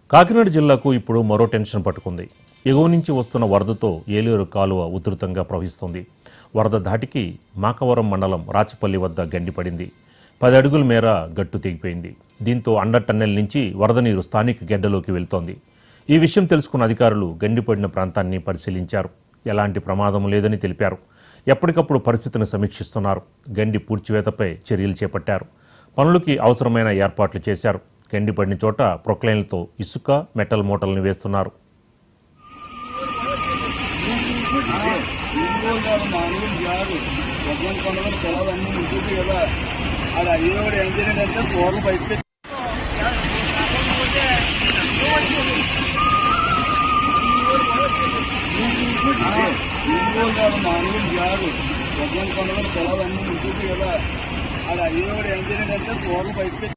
కాకినాడ జిల్లాకు ఇప్పుడు మరో టెన్షన్ పట్టుకుంది ఎగువ నుంచి వస్తున్న వరదతో ఏలేరు కాలువ ఉధృతంగా ప్రవహిస్తోంది వరద ధాటికి మాకవరం మండలం రాచపల్లి వద్ద గండిపడింది పది అడుగుల మేర గట్టు తెగిపోయింది దీంతో అండర్ టన్నెల్ నుంచి వరద నీరు స్థానిక గెడ్డలోకి వెళ్తోంది ఈ విషయం తెలుసుకున్న అధికారులు గండిపడిన ప్రాంతాన్ని పరిశీలించారు ఎలాంటి ప్రమాదం లేదని తెలిపారు ఎప్పటికప్పుడు పరిస్థితిని సమీక్షిస్తున్నారు గండి పూడ్చివేతపై చర్యలు చేపట్టారు పనులకి అవసరమైన ఏర్పాట్లు చేశారు గండి పడిన చోట ప్రొక్లైన్లతో ఇసుక మెటల్ మూటలను వేస్తున్నారు ఇంకోటి కాదు మామూలు కాదు ఒక్కరి కొండలు పొలాలు అన్ని ఉంటుంది కదా అది అయ్యో కూడా ఏం చేయాలంటే తోటలు బయటకి ఇంకోటి కాదు మామూలు కాదు ఒక్కరి కొండలు పొలాలు అన్ని ఉంటుంది కదా అది అయ్యో కూడా ఏం చేయాలంటే తోటలు బయటకి